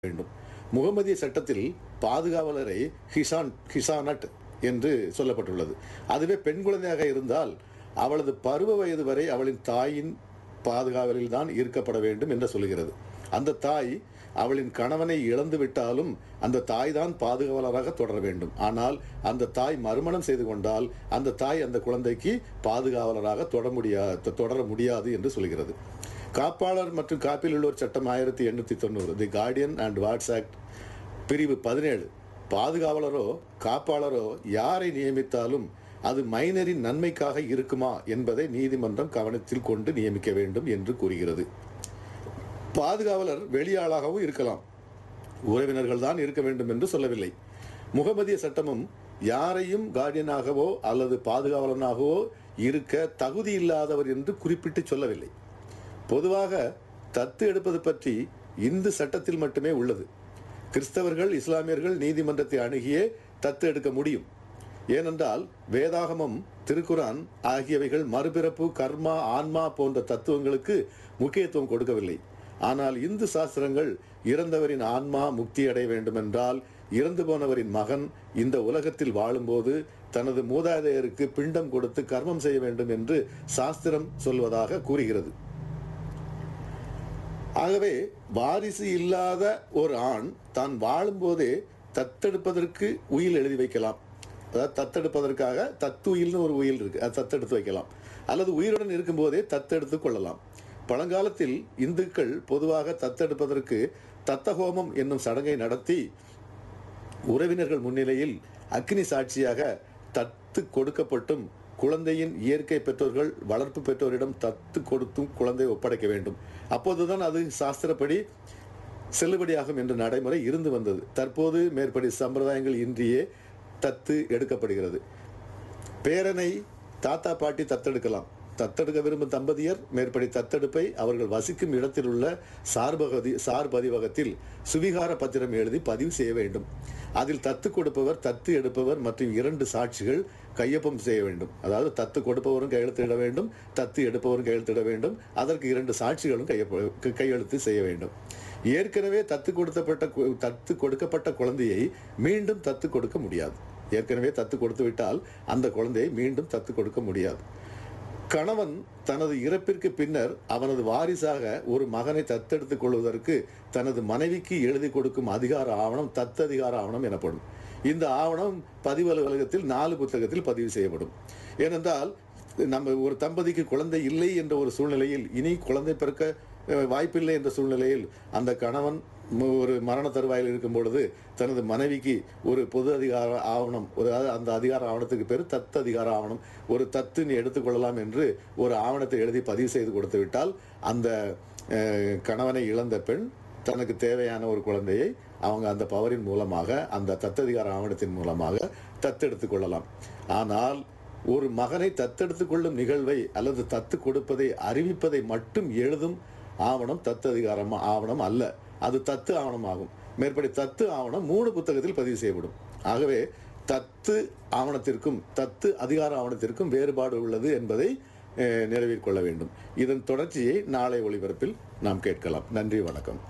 வேண்டும் முகமதிய சட்டத்தில் பாதுகாவலரை ஹிசான் ஹிசானட் என்று சொல்லப்பட்டுள்ளது அதுவே பெண் குழந்தையாக இருந்தால் அவளது பருவ வயது வரை அவளின் தாயின் பாதுகாவலில் தான் இருக்கப்பட வேண்டும் என்று சொல்கிறது அந்த தாய் அவளின் கணவனை இழந்து விட்டாலும் அந்த தாய் தான் பாதுகாவலராக தொடர வேண்டும் ஆனால் அந்த தாய் மறுமணம் செய்து கொண்டால் அந்த தாய் அந்த குழந்தைக்கு பாதுகாவலராக தொடர முடியாது தொடர முடியாது என்று சொல்கிறது காப்பாளர் மற்றும் காப்பில் உள்ளோர் சட்டம் ஆயிரத்தி எண்ணூற்றி தொண்ணூறு the guardian and wards act பிரிவு பதினேழு பாதுகாவலரோ காப்பாளரோ யாரை நியமித்தாலும் அது மைனரின் நன்மைக்காக இருக்குமா என்பதை நீதிமன்றம் கவனத்தில் கொண்டு நியமிக்க வேண்டும் என்று கூறுகிறது பாதுகாவலர் வெளியாளாகவும் இருக்கலாம் உறவினர்கள் தான் இருக்க வேண்டும் என்று சொல்லவில்லை முகமதிய சட்டமும் யாரையும் கார்டியனாகவோ அல்லது பாதுகாவலனாகவோ இருக்க தகுதி இல்லாதவர் என்று குறிப்பிட்டு சொல்லவில்லை பொதுவாக தத்து எடுப்பது பற்றி இந்து சட்டத்தில் மட்டுமே உள்ளது கிறிஸ்தவர்கள் இஸ்லாமியர்கள் நீதிமன்றத்தை அணுகியே தத்து எடுக்க முடியும் ஏனென்றால் வேதாகமம் திருக்குரான் ஆகியவைகள் மறுபிறப்பு கர்மா ஆன்மா போன்ற தத்துவங்களுக்கு முக்கியத்துவம் கொடுக்கவில்லை ஆனால் இந்து சாஸ்திரங்கள் இறந்தவரின் ஆன்மா முக்தி அடைய வேண்டுமென்றால் இறந்து போனவரின் மகன் இந்த உலகத்தில் வாழும்போது தனது மூதாதையருக்கு பிண்டம் கொடுத்து கர்மம் செய்ய வேண்டும் என்று சாஸ்திரம் சொல்வதாக கூறுகிறது ஆகவே வாரிசு இல்லாத ஒரு ஆண் தான் வாழும்போதே தத்தெடுப்பதற்கு உயில் எழுதி வைக்கலாம் அதாவது தத்தெடுப்பதற்காக தத்துயில்னு ஒரு உயில் இருக்கு அது தத்தெடுத்து வைக்கலாம் அல்லது உயிருடன் இருக்கும்போதே தத்தெடுத்து கொள்ளலாம் பழங்காலத்தில் இந்துக்கள் பொதுவாக தத்தெடுப்பதற்கு தத்தஹோமம் என்னும் சடங்கை நடத்தி உறவினர்கள் முன்னிலையில் அக்னி சாட்சியாக தத்து கொடுக்கப்பட்டும் குழந்தையின் இயற்கை பெற்றோர்கள் வளர்ப்பு பெற்றோரிடம் தத்து கொடுத்தும் குழந்தை ஒப்படைக்க வேண்டும் அப்போதுதான் அது சாஸ்திரப்படி செல்லுபடியாகும் என்ற நடைமுறை இருந்து வந்தது தற்போது மேற்படி சம்பிரதாயங்கள் இன்றியே தத்து எடுக்கப்படுகிறது பேரனை தாத்தா பாட்டி தத்தெடுக்கலாம் தத்தெடுக்க விரும்பும் தம்பதியர் மேற்படி தத்தெடுப்பை அவர்கள் வசிக்கும் இடத்தில் உள்ள சார்பகதி சார் பதிவகத்தில் சுவிகார பத்திரம் எழுதி பதிவு செய்ய வேண்டும் அதில் தத்து கொடுப்பவர் தத்து எடுப்பவர் மற்றும் இரண்டு சாட்சிகள் கையொப்பம் செய்ய வேண்டும் அதாவது தத்து கொடுப்பவரும் கையெழுத்திட வேண்டும் தத்து எடுப்பவரும் கையெழுத்திட வேண்டும் அதற்கு இரண்டு சாட்சிகளும் கையொப்ப கையெழுத்து செய்ய வேண்டும் ஏற்கனவே தத்து கொடுத்தப்பட்ட கு- தத்து கொடுக்கப்பட்ட குழந்தையை மீண்டும் தத்து கொடுக்க முடியாது ஏற்கனவே தத்து கொடுத்து விட்டால் அந்த குழந்தையை மீண்டும் தத்து கொடுக்க முடியாது கணவன் தனது இறப்பிற்கு பின்னர் அவனது வாரிசாக ஒரு மகனை தத்தெடுத்துக் கொள்வதற்கு தனது மனைவிக்கு எழுதி கொடுக்கும் அதிகார ஆவணம் தத்ததிகார ஆவணம் எனப்படும் இந்த ஆவணம் பதிவு அலுவலகத்தில் நாலு புத்தகத்தில் பதிவு செய்யப்படும் ஏனென்றால் நம்ம ஒரு தம்பதிக்கு குழந்தை இல்லை என்ற ஒரு சூழ்நிலையில் இனி குழந்தை பிறக்க அஹ், வாய்ப்பில்லை என்ற சூழ்நிலையில் அந்த கணவன் ம- ஒரு மரண தருவாயில் இருக்கும் பொழுது தனது மனைவிக்கு ஒரு பொது அதிகார ஆவணம் ஒரு அதாவது அந்த அதிகார ஆவணத்துக்கு பேர் தத்து அதிகார ஆவணம் ஒரு தத்து நீ எடுத்துக்கொள்ளலாம் என்று ஒரு ஆவணத்தை எழுதி பதிவு செய்து கொடுத்து விட்டால் அந்த அஹ், கணவனை இழந்த பெண் தனக்கு தேவையான ஒரு குழந்தையை அவங்க அந்த பவரின் மூலமாக அந்த தத்ததிகார ஆவணத்தின் மூலமாக தத்தெடுத்துக் கொள்ளலாம் ஆனால் ஒரு மகனை தத்தெடுத்துக் கொள்ளும் நிகழ்வை அல்லது தத்து கொடுப்பதை அறிவிப்பதை மட்டும் எழுதும் ஆவணம் தத்ததிகாரம் ஆவணம் அல்ல அது தத்து ஆவணம் ஆகும் மேற்படி தத்து ஆவணம் மூணு புத்தகத்தில் பதிவு செய்யப்படும் ஆகவே தத்து ஆவணத்திற்கும் தத்து அதிகார ஆவணத்திற்கும் வேறுபாடு உள்ளது என்பதை அஹ், நினைவில் கொள்ள வேண்டும் இதன் தொடர்ச்சியை நாளை ஒளிபரப்பில் நாம் கேட்கலாம் நன்றி வணக்கம்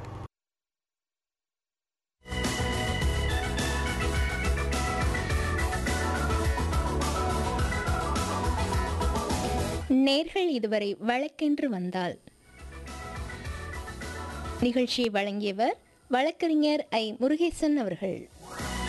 நேர்கள் இதுவரை வழக்கென்று வந்தால் நிகழ்ச்சியை வழங்கியவர் வழக்கறிஞர் ஐ முருகேசன் அவர்கள்